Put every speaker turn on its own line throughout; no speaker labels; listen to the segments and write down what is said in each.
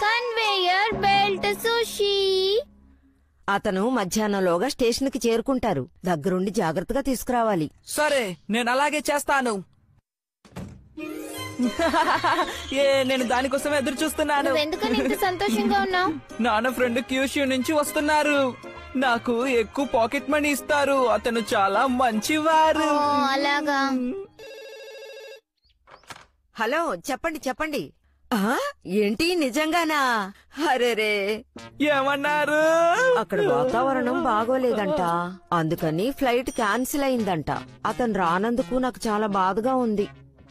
Conveyor belt Sushee
అతను మధ్యాహ్నంలోగా స్టేషన్కి చేరుకుంటారు దగ్గరుండి జాగ్రత్తగా తీసుకురావాలి
సరే నేను అలాగే చేస్తాను ఏ నేను దానికోసం ఎదురు చూస్తున్నాను
నువ్వెందుకని ఇంత సంతోషంగా ఉన్నావు
నాన్న ఫ్రెండ్ క్యూష్యూ నుంచి వస్తున్నారు నాకు ఎక్కువ పాకెట్ మనీ ఇస్తారు అతను చాలా మంచివారు
ఓ అలాగా
హలో చెప్పండి చెప్పండి ఆ ఏంటి నిజంగానా అరేరే
ఏమన్నారు
అక్కడ వాతావరణం బాగోలేదంట అందుకని ఫ్లైట్ క్యాన్సిల్ అయిందంట అతను రానందుకు నాకు చాలా బాధగా ఉంది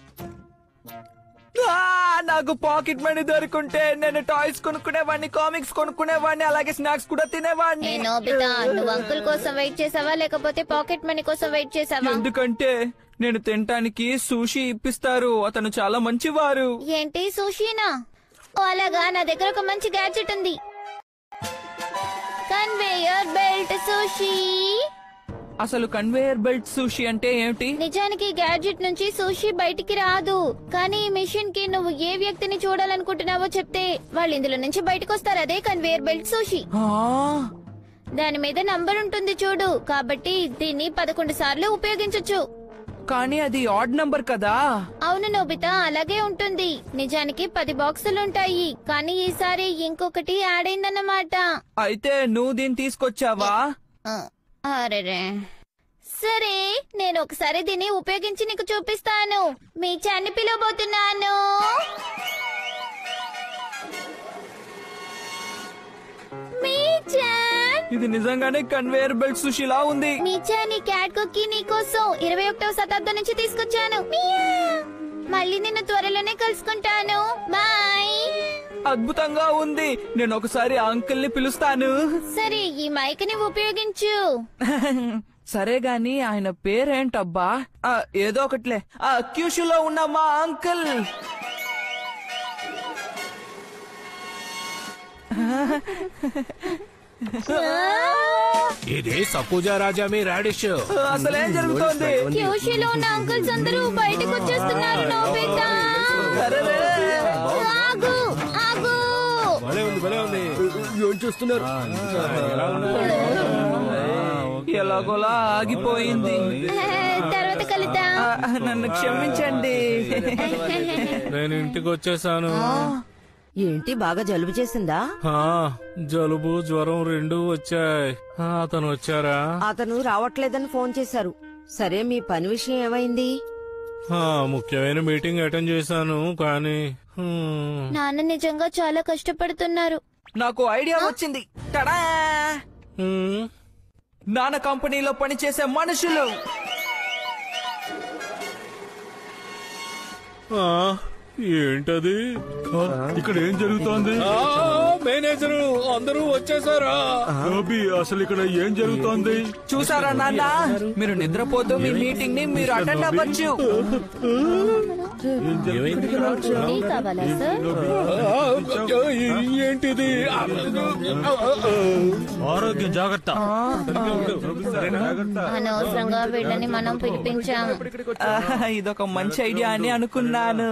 ఆ, నాకు పాకెట్ మనీ దొరుకుంటే నేను టాయ్స్ కొనుక్కునేవాడిని కామిక్స్ కొనుక్కునేవాడిని అలాగే స్నాక్స్ కూడా
ఏ
తినేవాడిని
నోబితా నువ్వు అంకుల్ కోసం వెయిట్ చేసావా లేకపోతే పాకెట్ మనీ కోసం వెయిట్ చేసావా
ఎందుకంటే నేను తినటానికి సూషి ఇప్పిస్తారు అతను చాలా మంచివారు
ఏంటి సుషీనా ఓ అలాగా నా దగ్గర ఒక మంచి గ్యాడ్జెట్ ఉంది కన్వేయర్ బెల్ట్ సుషి
అసలు కన్వేయర్ బెల్ట్ సూషి అంటే ఏమిటి
నిజానికి ఈ గ్యాడ్జెట్ నుంచి సుషి బయటికి రాదు కానీ ఈ మిషన్ కి నువ్వు ఏ వ్యక్తిని చూడాలనుకుంటున్నావో చెప్తే వాళ్ళు ఇందులో నుంచి బయటకు వస్తారు అదే కన్వేయర్ బెల్ట్ సుషి
ఆ,
దాని మీద నంబర్ ఉంటుంది చూడు కాబట్టి దీన్ని పదకొండు సార్లు ఉపయోగించొచ్చు
కానీ అది ఆడ్ నంబర్ కదా
అవును నోబితా అలాగే ఉంటుంది నిజానికి పది బాక్సులు ఉంటాయి కానీ ఈసారి ఇంకొకటి యాడ్ అయిందన్నమాట
అయితే నువ్వు దీన్ని తీసుకొచ్చావా
ఆ, అరెరే సరే నేను ఒకసారి దీన్ని ఉపయోగించి నీకు చూపిస్తాను మీ చాన్ని పిలవబోతున్నాను మీ చాన్
ఇది నిజంగానే కన్వేయర్ బెల్ట్ సుషిలా ఉంది
మీ చాన్ ఈ క్యాట్ కుక్కీ నీకోసం ఇరవై ఒకటవ శతాబ్దం నుంచి తీసుకొచ్చాను మియావ్. మళ్ళీ నిన్ను త్వరలోనే కలుసుకుంటాను బాయ్
అద్భుతంగా ఉంది నేను ఒకసారి ఆ అంకుల్ ని పిలుస్తాను
సరే ఈ మైక్ ని ఉపయోగించు
సరే గాని ఆయన పేరేంటబ్బా ఆ, ఏదో ఒకట్లే ఆ క్యూషులో ఉన్న మా అంకుల్
ఇది సకుజా రాజా మీ రాడిష్
అసలు ఏం జరుగుతోంది
క్యూషిలో ఉన్న అంకుల్స్ అందరూ బయటకు వచ్చేస్తున్నారు నోబితా
అరెరే!
ఆగు ఆగు
భలే ఉంది భలే ఉంది
ఏం చేస్తున్నారు
ఎలాగోలా ఆగిపోయింది
తర్వాత కలుద్దాం
ఆ, నన్ను క్షమించండి
నేను ఇంటికి వచ్చేసాను
ఏంటి బాగా జలుబు చేసిందా
ఆ, జలుబు జ్వరం రెండు వచ్చాయి ఆ, అతను వచ్చారా
అతను రావట్లేదని ఫోన్ చేశారు సరే మీ పని విషయం ఏమైంది
ఆ, ముఖ్యమైన మీటింగ్ అటెండ్ చేశాను కానీ హ్మ్,
నాన్న నిజంగా చాలా కష్టపడుతున్నారు
నాకు ఐడియా వచ్చింది టడా
హ్మ్,
నాన్న కంపెనీలో పనిచేసే మనుషులు
ఆ, ఏంటది
ఆ, ఇక్కడ ఏం జరుగుతోంది
ఆ, మేనేజరు అందరూ వచ్చేసారా
గోపి అసలు ఇక్కడ ఏం జరుగుతోంది
చూసారా నాన్న మీరు నిద్రపోతూ మీ మీటింగ్ ని మీరు అటెండ్ అవ్వచ్చు
ఏం జరుగుతుంది ఇక్కడ?
టీ కావాలా సార్
ఆ, ఏంటిది ఆ,
ఆరోగ్యం జాగ్రత్త
అనవసరంగా వీళ్ళని మనం పిలిపించాం
ఆహా, ఇదొక మంచి ఐడియా అని అనుకున్నాను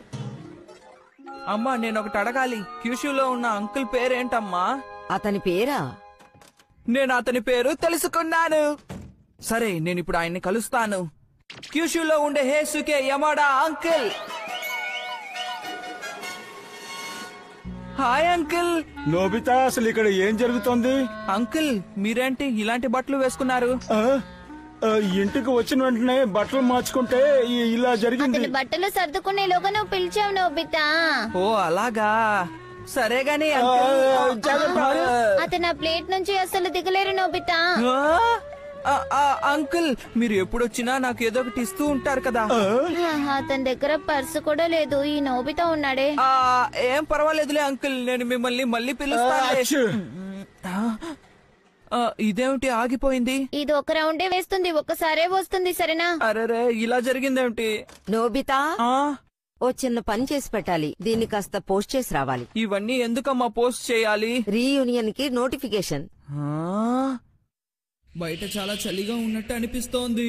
అమ్మా నేను ఒకటి అడగాలి క్యూషులో ఉన్న అంకుల్ పేరేంటమ్మా
అతని పేరా
నేను అతని పేరు తెలుసుకున్నాను సరే నేను ఇప్పుడు ఆయన్ని కలుస్తాను క్యూషులో ఉండే Hesuke Yamada uncle hi uncle
Nobita అసలు ఇక్కడ ఏం జరుగుతోంది
అంకుల్ మీరేంటి ఇలాంటి బట్టలు వేసుకున్నారు
ఆ? ఆ, ఇంటికి వచ్చిన వెంటనే బట్టలు మార్చుకుంటే ఈ- ఇలా జరిగింది
అతని బట్టలు సర్దుకునేలోగా నువ్వు పిలిచావు నోబితా
ఓ అలాగా సరే గాని
ఆ,
అంకుల్
జాగ్రత్త
అతను ఆ ప్లేట్ నుంచి అసలు దిగలేరు నోబితా
ఆ? ఆ, ఆ, అంకుల్ మీరు ఎప్పుడొచ్చినా నాకు ఏదో ఒకటి ఇస్తూ ఉంటారు కదా
అతని దగ్గర పర్సు కూడా లేదు ఈ నోబితా ఉన్నాడే
ఆ ఏం పర్వాలేదులే అంకుల్ నేను మిమ్మల్ని మళ్ళీ పిలుస్తాను
అచ్చు.
ఇదేమిటి ఆగిపోయింది
ఇది ఒక రౌండే వేస్తుంది ఒక్కసారే వస్తుంది సరేనా
అరేరే ఇలా జరిగిందేమిటి
నోబితా
ఆ
ఓ చిన్న పని చేసి పెట్టాలి దీన్ని కాస్త పోస్ట్ చేసి రావాలి
ఇవన్నీ ఎందుకమ్మా పోస్ట్ చేయాలి
రీయూనియన్ కి నోటిఫికేషన్
ఆ? బయట చాలా చలిగా ఉన్నట్టు అనిపిస్తోంది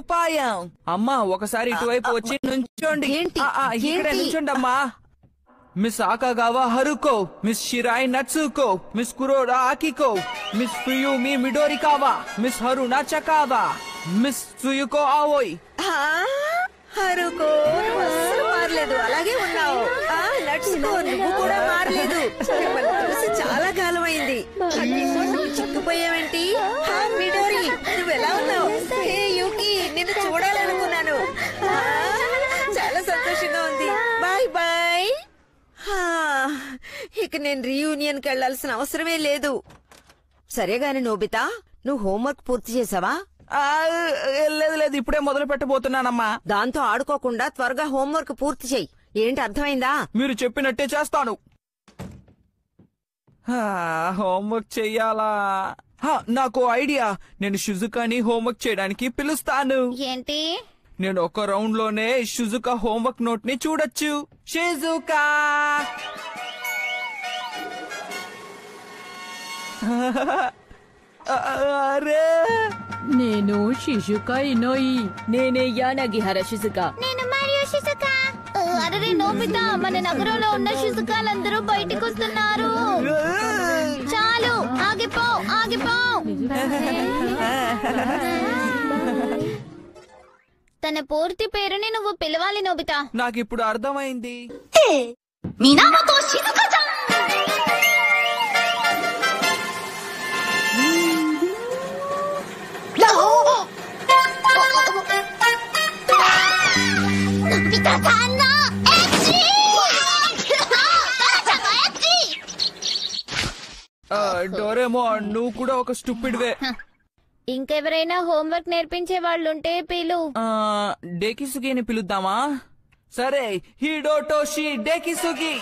ఉపాయం అమ్మా ఒకసారి ఇటువైపు వచ్చి నుంచోండి
ఏంటి?
ఆ, ఆ, ఇక్కడే
ఏంటి?
నుంచోండి అమ్మా miss Akagawa Haruko miss Shirai Natsuko miss Kuroda Akiko miss Fiyumi Midorikawa miss Haruna Chakawa miss Suyuko Aoi
ఆ, హరుకో నువ్వు అస్సలు మారలేదు అలాగే ఉన్నావు ఆ, నడుచుకో నువ్వు కూడా మారలేదు మిమ్మల్ని చూసి చాలా కాలం అయింది అయ్యో, నువ్వు చిక్కుపోయావేంటి ఆ, మిడోరి నువ్వు ఎలా ఉన్నావు ఏ యూకి నిన్ను చూడాలనుకున్నాను ఆ, చాలా సంతోషంగా ఉంది బాయ్ బాయ్ హా, ఇక నేను రీయూనియన్ కి వెళ్లాల్సిన అవసరమే లేదు సరే గాని నోబితా నువ్వు హోంవర్క్ పూర్తి చేసావా
ఆ, లేదు లేదు ఇప్పుడే మొదలు పెట్టబోతున్నానమ్మా
దాంతో ఆడుకోకుండా త్వరగా హోంవర్క్ పూర్తి చెయ్యి ఏంటి అర్థమైందా
మీరు చెప్పినట్టే చేస్తాను హా, హోంవర్క్ చెయ్యాలా హా, నాకు ఐడియా నేను షుజుకాని హోంవర్క్ చేయడానికి పిలుస్తాను
ఏంటి
నేను ఒక రౌండ్ లోనే షుజుకా హోంవర్క్ నోట్ ని చూడొచ్చు షిజుకా అరే
నేను శిశుక ఇనోయి నేనే యానగిహర శిశుక
నేను మరియు షిజుకా అరే నోబితా మన నగరంలో ఉన్న షిజుకాలందరూ బయటకు వస్తున్నారు చాలు ఆగిపో ఆగిపో తన పూర్తి పేరుని నువ్వు పిలవాలి నోబితా
నాకు ఇప్పుడు అర్థమైంది
మీనామతో షిజుకా
ఆ, డోరేమో నువ్వు కూడా ఒక స్టూపిడ్వే
ఇంకెవరైనా హోంవర్క్ నేర్పించే వాళ్ళుంటే పిలు
ఆ, డేకిసుగిని పిలుద్దామా సరే హిడోటోషి డేకిసుగి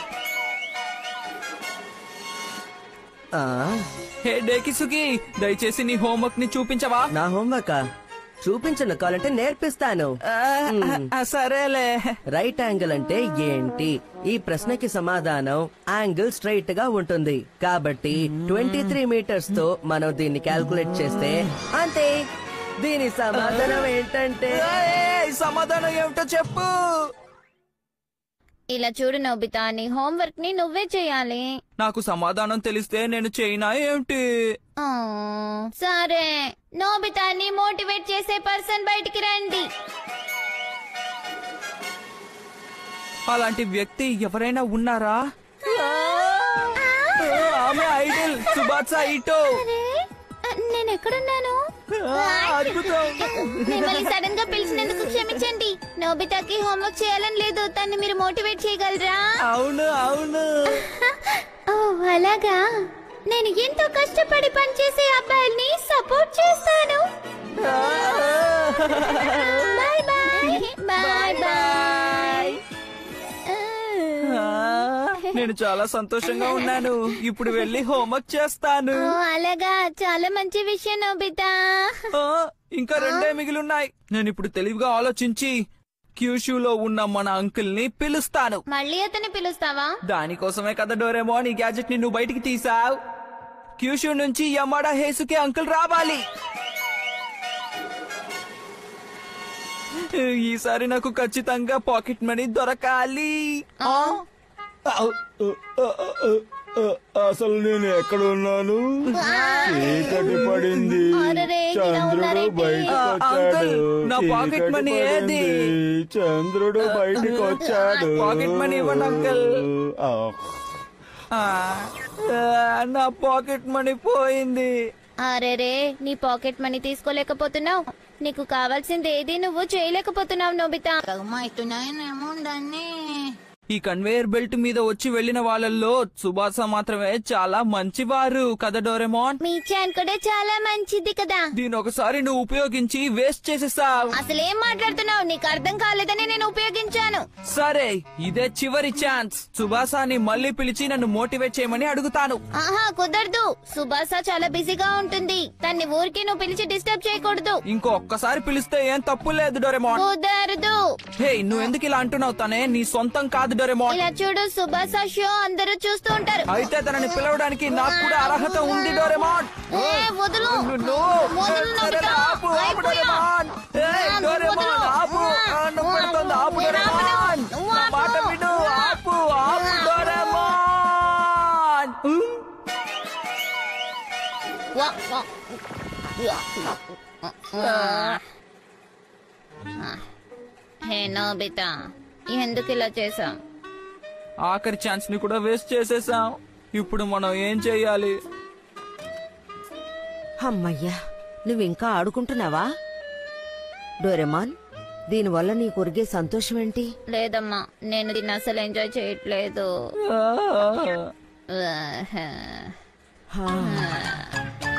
హే డేకిసుగి దయచేసి నీ హోంవర్క్ ని చూపించవా
నా హోంవర్క్ చూపించను కావాలంటే నేర్పిస్తాను
ఆ, ఆ, సరేలే
రైట్ యాంగిల్ అంటే ఏంటి ఈ ప్రశ్నకి సమాధానం యాంగిల్ స్ట్రైట్ గా ఉంటుంది కాబట్టి ట్వంటీ త్రీ మీటర్స్ తో మనం దీన్ని క్యాల్కులేట్ చేస్తే అంతే దీని సమాధానం ఏంటంటే
ఏయ్, సమాధానం ఏమిటో చెప్పు
ఇలా చూడు నోబితా నీ హోంవర్క్ ని నువ్వే చేయాలి
నాకు సమాధానం తెలిస్తే నేను చేయనా ఏమిటి
ఆ, సరే నోబితాని మోటివేట్ చేసే పర్సన్ బయటికి రండి
అలాంటి వ్యక్తి ఎవరైనా ఉన్నారా ఆమె ఐడల్ సుబాత్సా ఇటో
నేను ఎక్కడున్నాను
అద్భుతం
మిమ్మల్ని సడన్ గా పిలిచినందుకు క్షమించండి నోబితాకి హోంవర్క్ చేయాలని లేదు తన్ని మీరు మోటివేట్ చేయగలరా
అవును అవును
ఓ అలాగా నేను ఎంతో కష్టపడి పనిచేసే అబ్బాయిల్ని సపోర్ట్ చేస్తాను బాయ్ బాయ్ బాయ్ బాయ్
ఆ, నేను చాలా సంతోషంగా ఉన్నాను ఇప్పుడు వెళ్ళి హోంవర్క్ చేస్తాను
ఓ అలాగా చాలా మంచి విషయం నోబితా
ఆ, ఇంకా రెండే మిగిలిన్నాయి నేను ఇప్పుడు తెలివిగా ఆలోచించి క్యూషూలో ఉన్న మన అంకుల్ ని పిలుస్తాను
మళ్ళీ అతన్ని పిలుస్తావా
దానికోసమే కదా డోరేమో నీ గ్యాజెట్ ని నువ్వు బయటికి తీసావు క్యూషూ నుంచి యమాడా హేసుకే అంకుల్ రావాలి ఈసారి నాకు ఖచ్చితంగా పాకెట్ మనీ దొరకాలి
ఆ, ఆ, ఆ, ఆ, అసలు నేను ఎక్కడ ఉన్నాను చీకటి పడింది
అరెరే, ఇలా
చంద్రుడు
ఉన్నారేంటి?
బయటకు
ఆ,
వచ్చాడు
అంకుల్, నా పాకెట్
చీకటి
మనీ
పడింది.
ఏది?
చంద్రుడు బయటకు వచ్చాడు
పాకెట్ మనీ ఇవ్వండి, అంకుల్.
ఆ,
ఆ, ఆ, నా పాకెట్ మనీ పోయింది
అరేరే నీ పాకెట్ మనీ తీసుకోలేకపోతున్నావు నీకు కావాల్సింది ఏది నువ్వు చేయలేకపోతున్నావు నోబితా
ఈ కన్వేయర్ బెల్ట్ మీద వచ్చి వెళ్ళిన వాళ్ళల్లో సుభాష మాత్రమే చాలా మంచివారు కదా డోరెమోన్
మీ చాన్ కూడా చాలా మంచిది కదా
దీని ఒకసారి నువ్వు ఉపయోగించి వేస్ట్ చేసేసావు
అసలేం మాట్లాడుతున్నావు నీకు అర్థం కాలేదని నేను ఉపయోగించాను
సరే ఇదే చివరి ఛాన్స్ సుభాషాని మళ్ళీ పిలిచి నన్ను మోటివేట్ చేయమని అడుగుతాను
ఆహా కుదరదు సుభాష చాలా బిజీగా ఉంటుంది తన్ని ఊరికి నువ్వు పిలిచి డిస్టర్బ్ చేయకూడదు
ఇంకో ఒక్కసారి పిలిస్తే ఏం తప్పు లేదు డోరెమోన్
కుదరదు
హే నువ్వు ఎందుకు ఇలా అంటున్నావు తనే నీ సొంతం కాదు డోరెమోన్
ఇలా చూడు సుభాష షో అందరూ చూస్తూ ఉంటారు
అయితే తనని పిలవడానికి నాకు కూడా అర్హత ఉంది డోరెమోన్
ఏ, వదులు
నువ్వు
వదులు
సరే,
నోబితా.
ఆపు, ఆపు
అయిపోయా.
డోరెమోన్. ఏయ్,
ఆ,
డోరెమోన్,
వదులు.
ఆపు. ఆ, నొప్పి
ఆ,
పెడుతోంది, ఆపు
నేను ఆపను.
డోరెమోన్.
నువ్వు
నా
ఆపు.
మాట విను, ఆపు, ఆపు
ఆ,
డోరెమోన్.
హే నోబితా ఎందుకు ఇలా చేసాం
ఆఖరి ఛాన్స్ ని కూడా వేస్ట్ చేసేసాం ఇప్పుడు మనం ఏం చెయ్యాలి
అమ్మయ్యా నువ్వింకా ఆడుకుంటున్నావా డోరెమాన్ దీనివల్ల నీ కొరిగే సంతోషం ఏంటి
లేదమ్మా నేను దీన్ని అసలు ఎంజాయ్ చేయట్లేదు
ఆ.
హా.